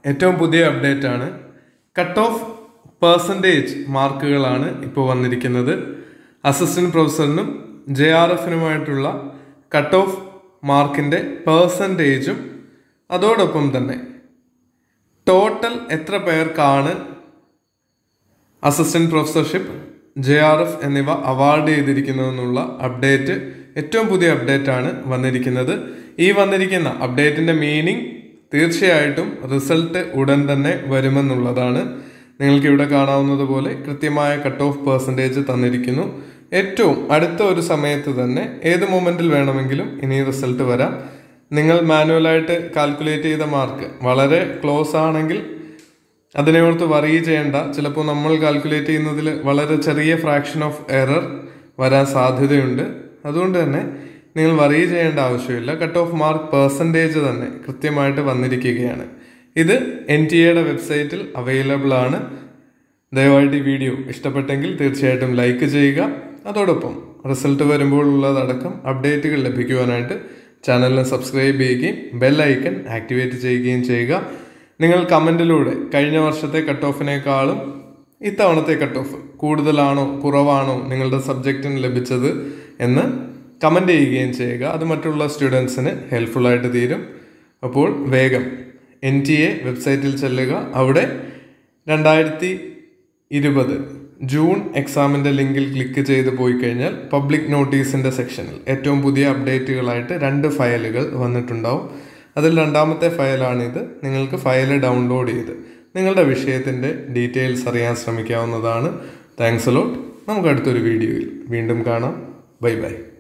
ഏറ്റവും പുതിയ അപ്ഡേറ്റ് ആണ് കട്ട് ഓഫ് പേഴ്സൻറ്റേജ് മാർക്കുകളാണ് ഇപ്പോൾ വന്നിരിക്കുന്നത് അസിസ്റ്റന്റ് പ്രൊഫസറിനും ജെ ആർ എഫിനുമായിട്ടുള്ള കട്ട് ഓഫ് മാർക്കിൻ്റെ പേഴ്സൻറ്റേജും അതോടൊപ്പം തന്നെ ടോട്ടൽ എത്ര പേർക്കാണ് assistant professorship J R F എന്നിവ അവാർഡ് ചെയ്തിരിക്കുന്നതെന്നുള്ള അപ്ഡേറ്റ് ഏറ്റവും പുതിയ അപ്ഡേറ്റ് ആണ് വന്നിരിക്കുന്നത് ഈ വന്നിരിക്കുന്ന അപ്ഡേറ്റിന്റെ മീനിങ് തീർച്ചയായിട്ടും റിസൾട്ട് ഉടൻ തന്നെ വരുമെന്നുള്ളതാണ് നിങ്ങൾക്ക് ഇവിടെ കാണാവുന്നത് പോലെ കൃത്യമായ കട്ട് ഓഫ് പെർസെൻറ്റേജ് തന്നിരിക്കുന്നു ഏറ്റവും അടുത്ത ഒരു സമയത്ത് തന്നെ ഏത് മൊമെന്റിൽ വേണമെങ്കിലും ഇനി റിസൾട്ട് വരാം നിങ്ങൾ മാനുവലായിട്ട് കാൽക്കുലേറ്റ് ചെയ്ത മാർക്ക് വളരെ ക്ലോസ് ആണെങ്കിൽ അതിനെ ഓർത്ത് വറി ചെയ്യേണ്ട ചിലപ്പോൾ നമ്മൾ കാൽക്കുലേറ്റ് ചെയ്യുന്നതിൽ വളരെ ചെറിയ ഫ്രാക്ഷൻ ഓഫ് എറർ വരാൻ സാധ്യതയുണ്ട് അതുകൊണ്ട് തന്നെ നിങ്ങൾ വറി ചെയ്യേണ്ട ആവശ്യമില്ല കട്ട് ഓഫ് മാർക്ക് പെർസെൻറ്റേജ് തന്നെ കൃത്യമായിട്ട് വന്നിരിക്കുകയാണ് ഇത് എൻ ടി എയുടെ വെബ്സൈറ്റിൽ അവൈലബിൾ ആണ് ദയവായിട്ട് ഈ വീഡിയോ ഇഷ്ടപ്പെട്ടെങ്കിൽ തീർച്ചയായിട്ടും ലൈക്ക് ചെയ്യുക അതോടൊപ്പം റിസൾട്ട് വരുമ്പോൾ ഉള്ളതടക്കം അപ്ഡേറ്റുകൾ ലഭിക്കുവാനായിട്ട് ചാനലിനെ സബ്സ്ക്രൈബ് ചെയ്യുകയും ബെൽ ഐക്കൺ ആക്ടിവേറ്റ് ചെയ്യുകയും ചെയ്യുക നിങ്ങൾ കമൻറ്റിലൂടെ കഴിഞ്ഞ വർഷത്തെ കട്ട് ഓഫിനേക്കാളും ഇത്തവണത്തെ കട്ട് ഓഫ് കൂടുതലാണോ കുറവാണോ നിങ്ങളുടെ സബ്ജക്റ്റിന് ലഭിച്ചത് എന്ന് കമൻ്റ് ചെയ്യുകയും ചെയ്യുക അത് മറ്റുള്ള സ്റ്റുഡൻസിന് ഹെൽപ്ഫുൾ ആയിട്ട് തീരും അപ്പോൾ വേഗം എൻ ടി എ വെബ്സൈറ്റിൽ ചെല്ലുക അവിടെ രണ്ടായിരത്തി ഇരുപത് ജൂൺ എക്സാമിൻ്റെ ലിങ്കിൽ ക്ലിക്ക് ചെയ്ത് പോയി കഴിഞ്ഞാൽ പബ്ലിക് നോട്ടീസിൻ്റെ സെക്ഷനിൽ ഏറ്റവും പുതിയ അപ്ഡേറ്റുകളായിട്ട് രണ്ട് ഫയലുകൾ വന്നിട്ടുണ്ടാവും അതിൽ രണ്ടാമത്തെ ഫയലാണിത് നിങ്ങൾക്ക് ഫയൽ ഡൗൺലോഡ് ചെയ്ത് നിങ്ങളുടെ വിഷയത്തിൻ്റെ ഡീറ്റെയിൽസ് അറിയാൻ ശ്രമിക്കാവുന്നതാണ് താങ്ക്സ് ലോട്ട് നമുക്ക് അടുത്തൊരു വീഡിയോയിൽ വീണ്ടും കാണാം ബൈ ബൈ